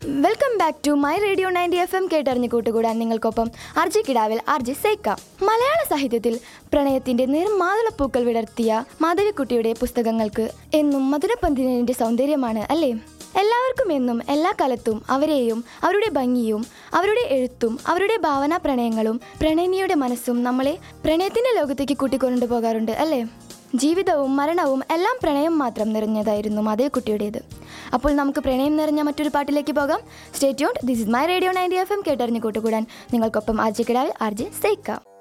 welcome back to my radio ninety F M കേട്ടറിഞ്ഞ് കൂട്ടുകൂടാൻ നിങ്ങൾക്കൊപ്പം അർജി കിടാവിൽ അർജി സൈക്ക മലയാള സാഹിത്യത്തിൽ പ്രണയത്തിന്റെ നിർമാതളപ്പൂക്കൾ വിടർത്തിയ മാധവിക്കുട്ടിയുടെ പുസ്തകങ്ങൾക്ക് എന്നും മധുരപന്തിനിന്റെ സൗന്ദര്യമാണ് അല്ലേ എല്ലാവർക്കും എന്നും എല്ലാ കാലത്തും അവരെയും അവരുടെ ഭംഗിയും അവരുടെ എഴുത്തും അവരുടെ ഭാവനാ പ്രണയങ്ങളും പ്രണയിനിയുടെ മനസ്സും നമ്മളെ പ്രണയത്തിന്റെ ലോകത്തേക്ക് കൂട്ടിക്കൊണ്ടു പോകാറുണ്ട് അല്ലേ ജീവിതവും മരണവും എല്ലാം പ്രണയം മാത്രം നിറഞ്ഞതായിരുന്നു മാധവിക്കുട്ടിയുടേത് അപ്പോൾ നമുക്ക് പ്രണയം നിറഞ്ഞ മറ്റൊരു പാട്ടിലേക്ക് പോകാം stay tuned this is my radio ninety F M കേട്ടറിഞ്ഞു കൂട്ടുകൂടാൻ നിങ്ങൾക്കൊപ്പം ആർജി കിടാവിൽ ആർജി സേക്കാം